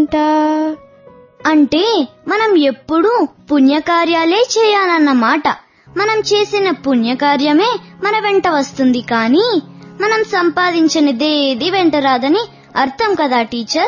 వెంట అంటే మనం ఎప్పుడూ పుణ్యకార్యాలే చేయాలన్నమాట మనం చేసిన పుణ్యకార్యమే మన వెంట వస్తుంది కానీ మనం సంపాదించినదేది వెంట రాదని అర్థం కదా టీచర్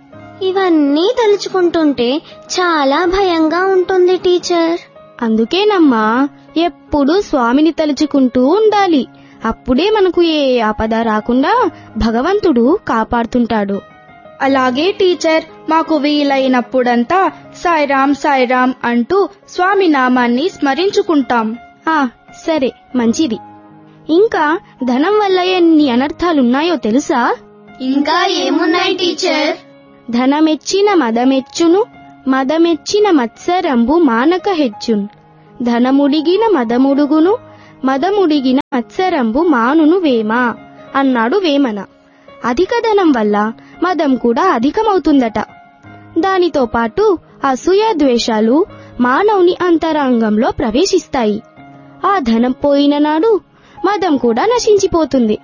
ఇవన్నీ తలుచుకుంటుంటే చాలా భయంగా ఉంటుంది టీచర్ అందుకేనమ్మా ఎప్పుడు స్వామిని తలుచుకుంటూ ఉండాలి అప్పుడే మనకు ఏ ఆపద రాకుండా భగవంతుడు కాపాడుతుంటాడు అలాగే టీచర్ మాకు వీలైనప్పుడంతా సాయిరాం సాయిరాం అంటూ స్వామి నామాన్ని స్మరించుకుంటాం ఆ సరే మంచిది ఇంకా ధనం వల్ల ఎన్ని అనర్థాలున్నాయో తెలుసా ఇంకా ఏమున్నాయి టీచర్ ధనమెచ్చిన మదమెచ్చును మదమెచ్చిన మత్సరంబు మానక హెచ్చున్ ధనముడిగిన మదముడుగును మదముడిగిన మత్సరంబు మానును వేమ అన్నాడు వేమన అధిక ధనం వల్ల మదం కూడా అధికమవుతుందట దానితో పాటు అసూయ ద్వేషాలు మానవుని అంతరంగంలో ప్రవేశిస్తాయి ఆ ధనం పోయిన నాడు మదం కూడా నశించిపోతుంది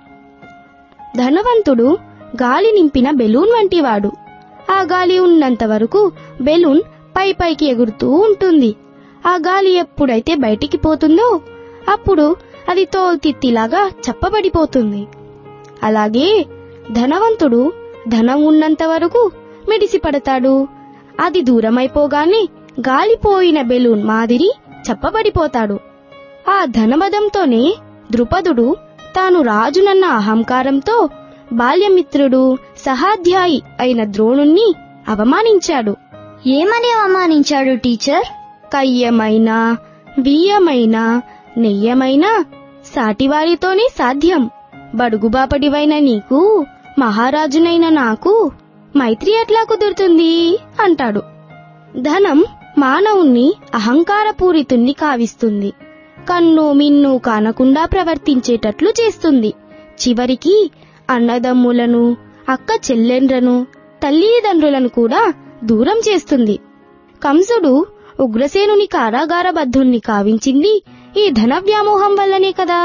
ధనవంతుడు గాలి నింపిన బెలూన్ వంటివాడు ఆ గాలి ఉన్నంత వరకు బెలూన్ పై పైకి ఎగురుతూ ఉంటుంది ఆ గాలి ఎప్పుడైతే బయటికి పోతుందో అప్పుడు అది తోల్తిత్తిలాగా చప్పబడిపోతుంది అలాగే ధనవంతుడు ధనం ఉన్నంత వరకు మెడిసి పడతాడు అది దూరమైపోగానే గాలిపోయిన బెలూన్ మాదిరి చప్పబడిపోతాడు ఆ ధనమదంతోనే ద్రుపదుడు తాను రాజునన్న అహంకారంతో బాల్యమిత్రుడు సహాధ్యాయి అయిన ద్రోణుణ్ణి అవమానించాడు ఏమని అవమానించాడు టీచర్ కయ్యమైన బియ్యమైన నెయ్యమైన సాటివారితోనే సాధ్యం బడుగుబాపడివైన నీకు మహారాజునైన నాకు మైత్రి ఎట్లా కుదురుతుంది అంటాడు ధనం మానవుణ్ణి అహంకారపూరితుణ్ణి కావిస్తుంది కన్ను మిన్ను కానకుండా ప్రవర్తించేటట్లు చేస్తుంది చివరికి అన్నదమ్ములను అక్క చెల్లెండ్రను తల్లిదండ్రులను కూడా దూరం చేస్తుంది కంసుడు ఉగ్రసేనుని కారాగారబద్ధుణ్ణి కావించింది ఈ ధన వ్యామోహం వల్లనే కదా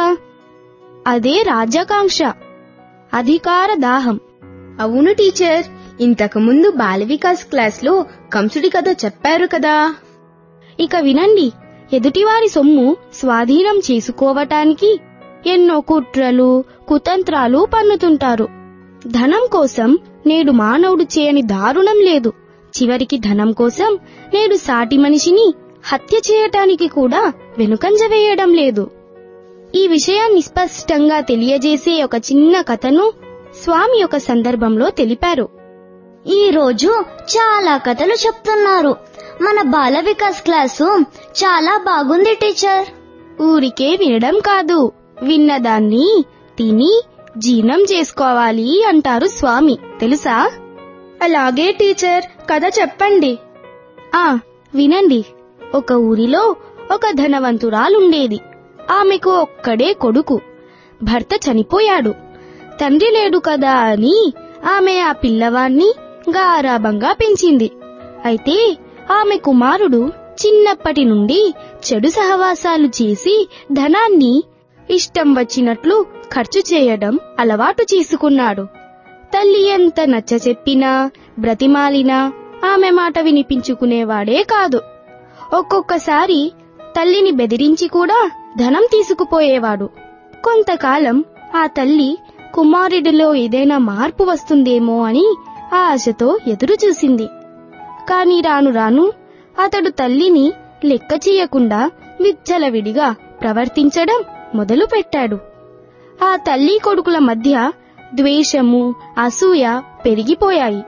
అదే రాజ్యాకాంక్ష అధికార దాహం అవును టీచర్ ఇంతకు ముందు బాల వికాస్ క్లాస్లో కంసుడి కథ చెప్పారు కదా ఇక వినండి ఎదుటివారి సొమ్ము స్వాధీనం చేసుకోవటానికి ఎన్నో కుట్రలు కుతంత్రాలు పన్నుతుంటారు ధనం కోసం నేడు మానవుడు చేయని దారుణం లేదు చివరికి ధనం కోసం నేడు సాటి మనిషిని హత్య చేయటానికి కూడా వెనుకంజ వేయడం లేదు ఈ విషయాన్ని స్పష్టంగా తెలియజేసే ఒక చిన్న కథను స్వామి ఒక సందర్భంలో తెలిపారు ఈ రోజు చాలా కథలు చెప్తున్నారు మన బాల వికాస్ క్లాసు చాలా బాగుంది టీచర్ ఊరికే వినడం కాదు విన్నదాన్ని తిని జీర్ణం చేసుకోవాలి అంటారు స్వామి తెలుసా అలాగే టీచర్ కథ చెప్పండి ఆ వినండి ఒక ఊరిలో ఒక ధనవంతురాలుండేది ఆమెకు ఒక్కడే కొడుకు భర్త చనిపోయాడు తండ్రి లేడు కదా అని ఆమె ఆ పిల్లవాణ్ణి గారాబంగా పెంచింది అయితే ఆమె కుమారుడు చిన్నప్పటి నుండి చెడు సహవాసాలు చేసి ధనాన్ని ఇష్టం వచ్చినట్లు ఖర్చు చేయడం అలవాటు చేసుకున్నాడు తల్లి ఎంత నచ్చ చెప్పినా బ్రతిమాలినా ఆమె మాట వినిపించుకునేవాడే కాదు ఒక్కొక్కసారి తల్లిని బెదిరించి కూడా ధనం తీసుకుపోయేవాడు కొంతకాలం ఆ తల్లి కుమారుడిలో ఏదైనా మార్పు వస్తుందేమో అని ఆశతో ఎదురు చూసింది కాని రాను రాను అతడు తల్లిని లెక్క చేయకుండా విచ్చలవిడిగా ప్రవర్తించడం మొదలుపెట్టాడు ఆ తల్లి కొడుకుల మధ్య ద్వేషము అసూయ పెరిగిపోయాయి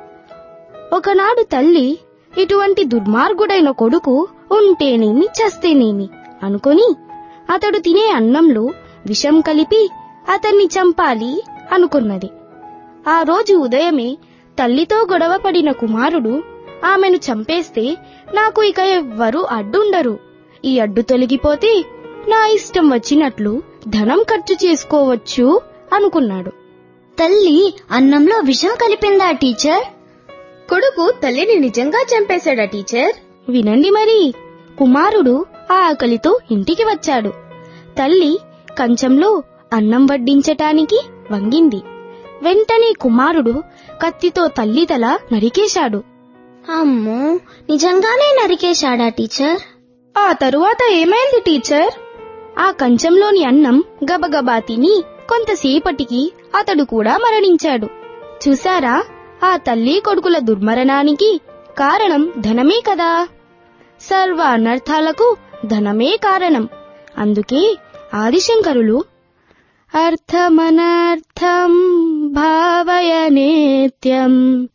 ఒకనాడు తల్లి ఇటువంటి దుర్మార్గుడైన కొడుకు ఉంటేనేమి చస్తేనేమి అనుకొని అతడు తినే అన్నంలో విషం కలిపి అతన్ని చంపాలి అనుకున్నది ఆ రోజు ఉదయమే తల్లితో గొడవ పడిన కుమారుడు ఆమెను చంపేస్తే నాకు ఇక ఎవ్వరూ అడ్డుండరు ఈ అడ్డు తొలగిపోతే నా ఇష్టం వచ్చినట్లు ధనం ఖర్చు చేసుకోవచ్చు అనుకున్నాడు తల్లి అన్నంలో విషం కలిపిందా టీచర్ కొడుకు తల్లిని నిజంగా చంపేశాడా టీచర్ వినండి మరి కుమారుడు ఆ ఆకలితో ఇంటికి వచ్చాడు తల్లి కంచంలో అన్నం వడ్డించటానికి వంగింది వెంటనే కుమారుడు కత్తితో తల్లి తల నరికేశాడు అమ్మో నిజంగానే నరికేశాడా టీచర్ ఆ తరువాత ఏమైంది టీచర్ ఆ కంచంలోని అన్నం గబగబా తిని కొంతసేపటికి అతడు కూడా మరణించాడు చూసారా ఆ తల్లి కొడుకుల దుర్మరణానికి కారణం ధనమే కదా సర్వ అనర్థాలకు ధనమే కారణం అందుకే ఆదిశంకరులు అర్థమనర్థం భావయ నిత్యం